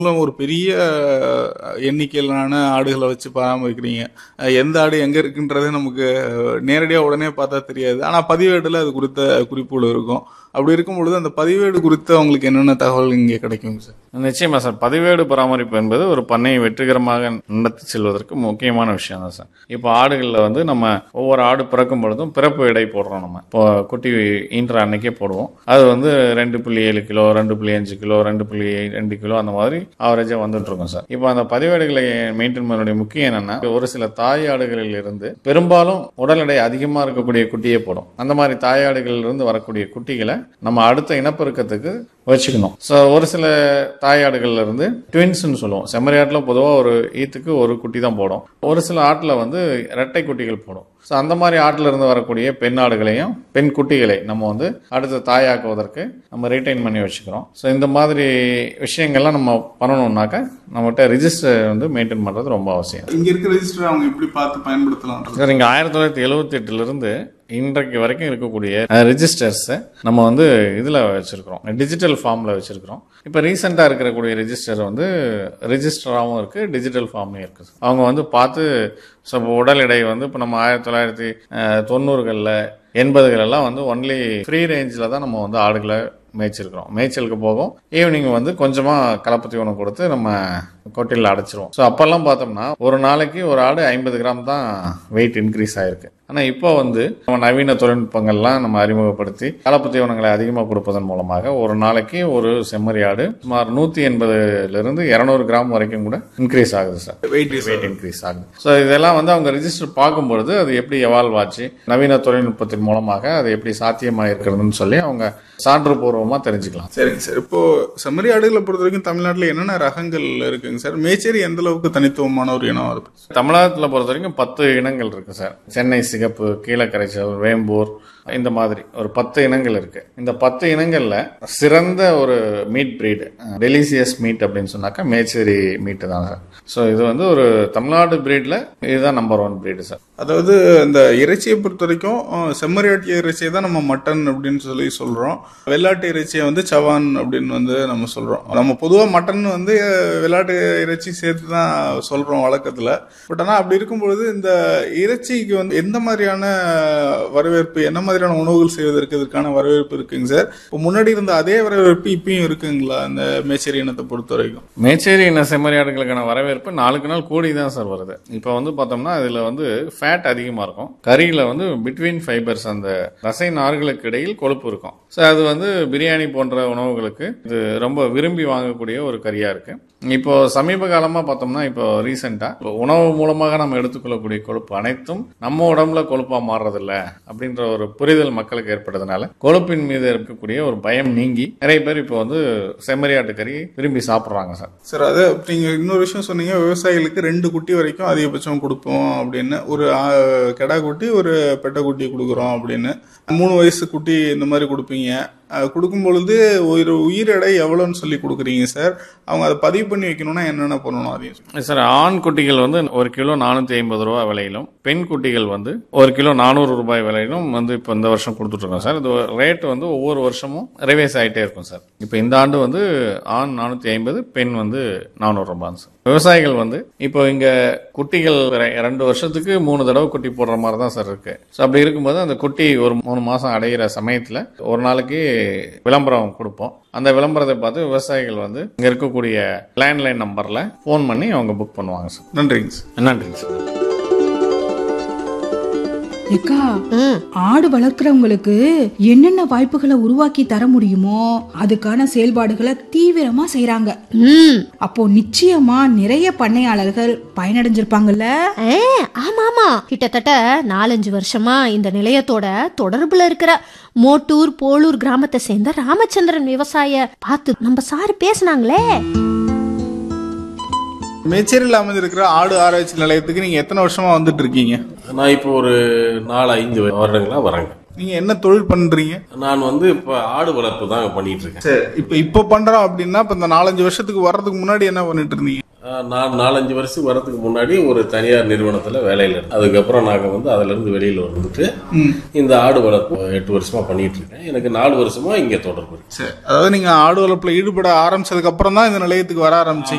மூலம் ஒரு பெரிய அஹ், எண்ணிக்கையிலான ஆடுகளை வச்சு பராமரிக்கிறீங்க அஹ், எந்த ஆடு எங்க இருக்குன்றது நமக்கு நேரடியாக உடனே பார்த்தா தெரியாது ஆனால் பதிவேடுல அது குறித்த குறிப்புகள் இருக்கும் அப்படி இருக்கும் பொழுது அந்த பதிவேடு குறித்து அவங்களுக்கு என்னென்ன தகவல் இங்கே கிடைக்கும் சார் நிச்சயமா சார் பதிவேடு பராமரிப்பு என்பது ஒரு பண்ணையை வெற்றிகரமாக நடத்தி செல்வதற்கு முக்கியமான விஷயம் தான் சார் இப்போ ஆடுகளில் வந்து நம்ம ஒவ்வொரு ஆடு பிறக்கும் பொழுதும் பிறப்பு எடை போடுறோம் நம்ம இப்போ குட்டி ஈன்ற அன்னைக்கே போடுவோம் அது வந்து ரெண்டு புள்ளி ஏழு கிலோ ரெண்டு புள்ளி அஞ்சு கிலோ ரெண்டு புள்ளி ரெண்டு கிலோ அந்த மாதிரி ஆவரேஜாக வந்துட்டு இருக்கும் சார் இப்போ அந்த பதிவேடுகளை மெயின்டைன் பண்ணக்கூடிய முக்கியம் என்னன்னா ஒரு சில தாய் ஆடுகளில் இருந்து பெரும்பாலும் உடல் எடை அதிகமாக இருக்கக்கூடிய குட்டியே போடும் அந்த மாதிரி தாயாடுகளில் இருந்து வரக்கூடிய குட்டிகளை நம்ம அடுத்த இனப்பெருக்கத்துக்கு வச்சுக்கணும் ஸோ ஒரு சில தாயாடுகள்ல இருந்து ட்வின்ஸ்னு சொல்லுவோம் செம்மறியாட்டில் பொதுவாக ஒரு ஈத்துக்கு ஒரு குட்டி தான் போடும் ஒரு சில ஆட்டில் வந்து இரட்டை குட்டிகள் போடும் ஸோ அந்த மாதிரி ஆட்டில் இருந்து வரக்கூடிய பெண் ஆடுகளையும் பெண் குட்டிகளை நம்ம வந்து அடுத்த தாயாக்குவதற்கு நம்ம ரீட்டைன் பண்ணி வச்சுக்கிறோம் ஸோ இந்த மாதிரி விஷயங்கள்லாம் நம்ம பண்ணணும்னாக்கா நம்மகிட்ட ரிஜிஸ்டர் வந்து மெயின்டைன் பண்ணுறது ரொம்ப அவசியம் இங்க இருக்க ரெஜிஸ்டர் அவங்க எப்படி பார்த்து பயன்படுத்தலாம் சார் இங்கே ஆயிரத்தி தொள்ளாயிரத்தி எழுபத்தி எட்டுலேருந்து இன்றைக்கு வரைக்கும் இருக்கக்கூடிய ரெஜிஸ்டர்ஸை நம்ம வந்து இதில் வச்சுருக்கிறோம் டிஜிட்டல் ஃபார்மில் வச்சுருக்கிறோம் இப்போ ரீசெண்டாக இருக்கக்கூடிய ரெஜிஸ்டர் வந்து ரெஜிஸ்டராகவும் இருக்குது டிஜிட்டல் ஃபார்ம்லையும் இருக்குது அவங்க வந்து பார்த்து ஸோ இப்போ உடல் எடை வந்து இப்போ நம்ம ஆயிரத்தி தொள்ளாயிரத்தி அஹ், தொண்ணூறுகளில் எண்பதுகளெல்லாம் வந்து ஒன்லி ஃப்ரீ ரேஞ்சில் தான் நம்ம வந்து ஆடுகளை மேய்ச்சிருக்கிறோம் மேய்ச்சலுக்கு போகும் ஈவினிங் வந்து கொஞ்சமாக கலப்பு தீவனம் கொடுத்து நம்ம கொட்டிலில் அடைச்சிருவோம் ஸோ அப்போல்லாம் பார்த்தோம்னா ஒரு நாளைக்கு ஒரு ஆடு ஐம்பது கிராம் தான் வெயிட் இன்க்ரீஸ் ஆயிருக்கு ஆனால் இப்போ வந்து நம்ம நவீன தொழில்நுட்பங்கள்லாம் நம்ம அறிமுகப்படுத்தி கலப்பு தீவனங்களை அதிகமாக கொடுப்பதன் மூலமாக ஒரு நாளைக்கு ஒரு செம்மறி ஆடு சுமார் நூற்றி எண்பதுலேருந்து இரநூறு கிராம் வரைக்கும் கூட இன்க்ரீஸ் ஆகுது சார் வெயிட் வெயிட் இன்க்ரீஸ் ஆகுது ஸோ இதெல்லாம் வந்து அவங்க ரிஜிஸ்டர் பார்க்கும்பொழுது அது எப்படி எவால்வ் ஆச்சு நவீன தொழில்நுட்பத்தின் மூலமாக அது எப்படி சாத்தியமாக இருக்கிறதுன்னு சொல்லி அவங்க சான்று பூர்வமாக தெரிஞ்சுக்கலாம் சரிங்க சார் இப்போ செம்மறி ஆடுகளை பொறுத்த வரைக்கும் தமிழ்நாட்டில் என்னென்ன ரகங்கள் இருக்குங்க சார் மேச்சேரி எந்த அளவுக்கு தனித்துவமான ஒரு இனம் அது தமிழகத்தில் பொறுத்த வரைக்கும் பத்து இனங்கள் இருக்கு சார் சென்னை சிகப்பு கீழக்கரைச்சல் வேம்பூர் இந்த மாதிரி ஒரு பத்து இனங்கள் இருக்கு இந்த பத்து இனங்கள்ல சிறந்த ஒரு மீட் பிரீடு டெலிசியஸ் மீட் அப்படின்னு சொன்னாக்கா மேச்சேரி மீட்டு தான் சார் ஸோ இது வந்து ஒரு தமிழ்நாடு பிரீட்ல இதுதான் நம்பர் ஒன் பிரீடு சார் அதாவது இந்த இறைச்சியை பொறுத்த வரைக்கும் அஹ், செம்மறியாட்டு இறைச்சியை தான் நம்ம மட்டன் அப்படின்னு சொல்லி சொல்றோம் வெள்ளாட்டு இறைச்சியை வந்து சவான் அப்படின்னு வந்து நம்ம சொல்றோம் நம்ம பொதுவாக மட்டன் வந்து அஹ், வெள்ளாட்டு இறைச்சி சேர்த்து தான் சொல்றோம் வழக்கத்துல பட் ஆனால் அப்படி இருக்கும்பொழுது இந்த இறைச்சிக்கு வந்து எந்த மாதிரியான வரவேற்பு என்ன மாதிரியான உணவுகள் செய்வதற்கு இதற்கான வரவேற்பு இருக்குங்க சார் இப்போ முன்னாடி இருந்த அதே வரவேற்பு இப்பயும் இருக்குங்களா இந்த மேச்சேரி இனத்தை பொறுத்த வரைக்கும் மேச்சேரி இன செம்மறியாடுகளுக்கான வரவேற்பு நாளுக்கு நாள் கூடி தான் சார் வருது இப்போ வந்து பார்த்தோம்னா இதில் வந்து ஃபேட் அதிகமாக இருக்கும் கறியில் வந்து பிட்வீன் ஃபைபர்ஸ் அந்த தசை நார்களுக்கு இடையில் கொழுப்பு இருக்கும் ஸோ அது வந்து பிரியாணி போன்ற உணவுகளுக்கு இது ரொம்ப விரும்பி வாங்கக்கூடிய ஒரு கறியாக இருக்கு இப்போ சமீப காலமாக பார்த்தோம்னா இப்போ ரீசெண்டாக உணவு மூலமாக நம்ம எடுத்துக்கொள்ளக்கூடிய கொழுப்பு அனைத்தும் நம்ம உடம்புல கொழுப்பாக மாறுறதில்ல அப்படின்ற ஒரு புரிதல் மக்களுக்கு ஏற்பட்டதுனால கொழுப்பின் மீது இருக்கக்கூடிய ஒரு பயம் நீங்கி நிறைய பேர் இப்போ வந்து செம்மறியாட்டு கறி விரும்பி சாப்பிட்றாங்க சார் சார் அது நீங்க இன்னொரு விஷயம் சொன்னீங்க விவசாயிகளுக்கு ரெண்டு குட்டி வரைக்கும் அதிகபட்சம் கொடுப்போம் அப்படின்னு ஒரு ஆ, கெடா குட்டி ஒரு பெட்டை குட்டி கொடுக்குறோம் அப்படின்னு மூணு வயசு குட்டி இந்த மாதிரி கொடுப்பீங்க அது கொடுக்கும் பொழுது ஒரு உயிர் எடை எவ்வளோன்னு சொல்லி கொடுக்குறீங்க சார் அவங்க அதை பதிவு பண்ணி வைக்கணும்னா என்னென்ன பண்ணணும் அதையும் சொல்லுங்க. சார் ஆண் குட்டிகள் வந்து ஒரு கிலோ நானூற்றி ஐம்பது ரூபா விலையிலும் பெண் குட்டிகள் வந்து ஒரு கிலோ நானூறு ரூபாய் விலையிலும் வந்து இப்போ இந்த வருஷம் கொடுத்துட்ருக்கோம் சார் இது ரேட் வந்து ஒவ்வொரு வருஷமும் ரிவைஸ் ஆகிட்டே இருக்கும் சார் இப்போ இந்த ஆண்டு வந்து ஆண் நானூற்றி ஐம்பது பெண் வந்து நானூறு ரூபாய் சார் விவசாயிகள் வந்து இப்போ இங்கே குட்டிகள் ரெ- ரெண்டு வருஷத்துக்கு மூணு தடவை குட்டி போடுற மாதிரி தான் சார் இருக்கு ஸோ அப்படி இருக்கும்போது அந்த குட்டி ஒரு மூணு மாதம் அடைகிற சமயத்தில் ஒரு நாளைக்கு விளம்பரம் கொடுப்போம் அந்த விளம்பரத்தை பார்த்து விவசாயிகள் வந்து இங்கே இருக்கக்கூடிய லேண்ட்லைன் நம்பரில் ஃபோன் பண்ணி அவங்க புக் பண்ணுவாங்க சார் நன்றிங்க சார் நன்றிங்க சார் ஏக்கா ஆடு வளர்க்குறவங்களுக்கு என்னென்ன வாய்ப்புகளை உருவாக்கி தர முடியுமோ அதுக்கான செயல்பாடுகளை தீவிரமா செய்றாங்க ம் அப்போ நிச்சயமா நிறைய பண்ணையாளர்கள் பயனடைஞ்சிருப்பாங்கல்ல ஏ ஆமா ஆமா கிட்டத்தட்ட நாலஞ்சு வருஷமா இந்த நிலையத்தோட தொடர்புல இருக்கிற மோட்டூர் போலூர் கிராமத்தை சேர்ந்த ராமச்சந்திரன் விவசாய பார்த்து நம்ம சார் பேசுனாங்களே மேச்சேரியில் அமைஞ்சிருக்கிற ஆடு ஆராய்ச்சி நிலையத்துக்கு நீங்க எத்தனை வருஷமா வந்துட்டு இருக்கீங்க நான் இப்போ ஒரு நாலு ஐந்து வருடங்களா வரேங்க நீங்க என்ன தொழில் பண்றீங்க நான் வந்து இப்போ ஆடு வளர்ப்பு தான் பண்ணிட்டு இருக்கேன் சரி இப்போ இப்போ பண்றோம் அப்படின்னா இப்போ இந்த நாலஞ்சு வருஷத்துக்கு வர்றதுக்கு முன்னாடி என்ன பண்ணிட்டு இருந்தீங்க ஆஹ் நான் நாலஞ்சு வருஷத்துக்கு வரதுக்கு முன்னாடி ஒரு தனியார் நிறுவனத்தில் வேலையில் இருந்தேன் அதுக்கப்புறம் நாங்கள் வந்து அதிலிருந்து வெளியில் வந்துட்டு இந்த ஆடு வளர்ப்பு எட்டு வருஷமா பண்ணிட்டு இருக்கேன் எனக்கு நாலு வருஷமா இங்கே தொடர்பு இருக்கு சரி அதாவது நீங்க ஆடு வளர்ப்புல ஈடுபட ஆரம்பிச்சதுக்கு அப்புறம் தான் இந்த நிலையத்துக்கு வர ஆரம்பிச்சீங்க